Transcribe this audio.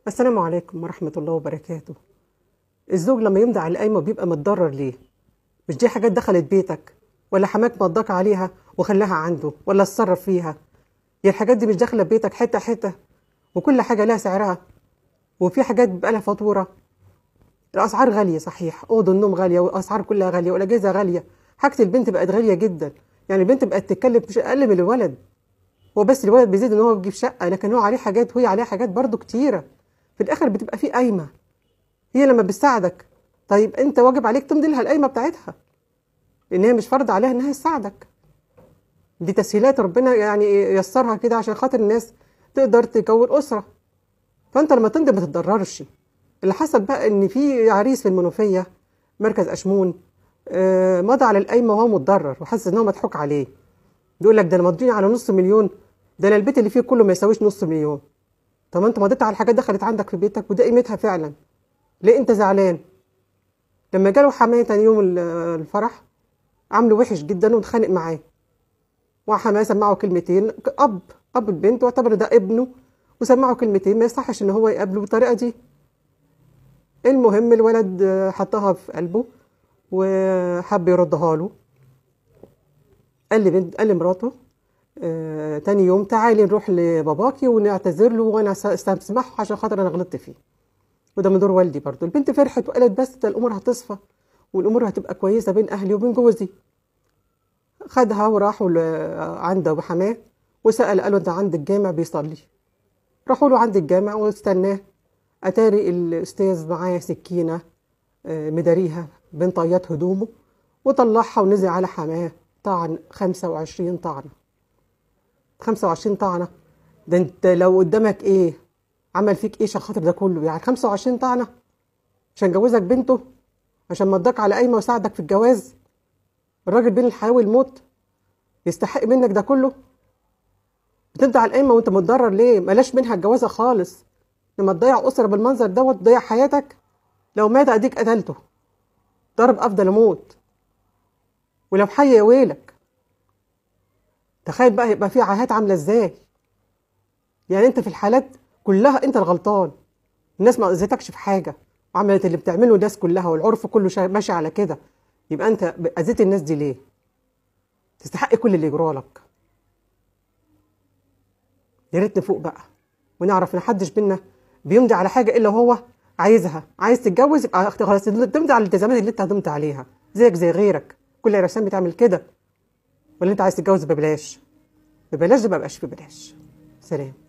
السلام عليكم ورحمة الله وبركاته الزوج لما يمضي على القايمة بيبقى متضرر ليه؟ مش دي حاجات دخلت بيتك ولا حماك مضاك عليها وخلاها عنده ولا اتصرف فيها هي الحاجات دي مش داخلة بيتك حتة حتة وكل حاجة لها سعرها وفي حاجات بيبقى لها فاتورة الأسعار غالية صحيح أوض النوم غالية والأسعار كلها غالية والأجهزة غالية حاجة البنت بقت غالية جدا يعني البنت بقت تتكلف مش أقل من الولد هو بس الولد بيزيد ان هو بيجيب شقه لكن هو عليه حاجات وهي عليها حاجات برضو كتيره في الاخر بتبقى في قايمه هي لما بتساعدك طيب انت واجب عليك تمضي لها القايمه بتاعتها لان هي مش فرض عليها انها تساعدك دي تسهيلات ربنا يعني يسرها كده عشان خاطر الناس تقدر تكون اسره فانت لما تمضي ما تتضررش اللي حصل بقى ان في عريس في المنوفيه مركز اشمون آه، مضى على القايمه وهو متضرر وحاسس ان هو مضحوك عليه بيقول لك ده انا مضيني على نص مليون ده انا البيت اللي فيه كله ما يساويش نص مليون طب ما انت مضيت على حاجات دخلت عندك في بيتك وده قيمتها فعلا ليه انت زعلان لما جاله حماية تاني يوم ال- الفرح عامله وحش جدا واتخانق معاه وحماية سمعه كلمتين اب اب البنت واعتبر ده ابنه وسمعه كلمتين ما يصحش ان هو يقابله بالطريقه دي المهم الولد آه، حطها في قلبه وحب يردها له قال لي بنت قال لمراته آه تاني يوم تعالي نروح لباباكي ونعتذر له وانا س- استسمحه عشان خاطر انا غلطت فيه وده من دور والدي برضو البنت فرحت وقالت بس ده الامور هتصفى والامور هتبقى كويسه بين اهلي وبين جوزي خدها وراحوا ل- عند ابو حماه وسال قالوا انت عند الجامع بيصلي راحوا له عند الجامع واستناه اتاري الاستاذ معاه سكينه آه، مداريها بين طيات هدومه وطلعها ونزل على حماه طعن 25 طعنه 25 طعنه ده انت لو قدامك ايه عمل فيك ايه عشان خاطر ده كله يعني 25 طعنه عشان جوزك بنته عشان مضاك على قايمه وساعدك في الجواز الراجل بين الحياه والموت يستحق منك ده كله بتمضي على القايمه وانت متضرر ليه ملاش منها الجوازه خالص لما تضيع اسره بالمنظر دوت تضيع حياتك لو مات اديك قتلته ضرب افضل موت ولو حي يا ويلك تخيل بقى يبقى في عاهات عامله ازاي يعني انت في الحالات كلها انت الغلطان الناس ما اذيتكش في حاجه وعملت اللي بتعمله الناس كلها والعرف كله شا- ماشي على كده يبقى انت اذيت الناس دي ليه تستحق كل اللي يجرالك يا ريت نفوق بقى ونعرف ان محدش منا بيمضي على حاجه الا هو عايزها عايز تتجوز يبقى خلاص تمضي على الالتزامات اللي انت هتمضي عليها زيك زي غيرك كل الرسام بتعمل كده ولا انت عايز تتجوز ببلاش ببلاش ده مبقاش ببلاش سلام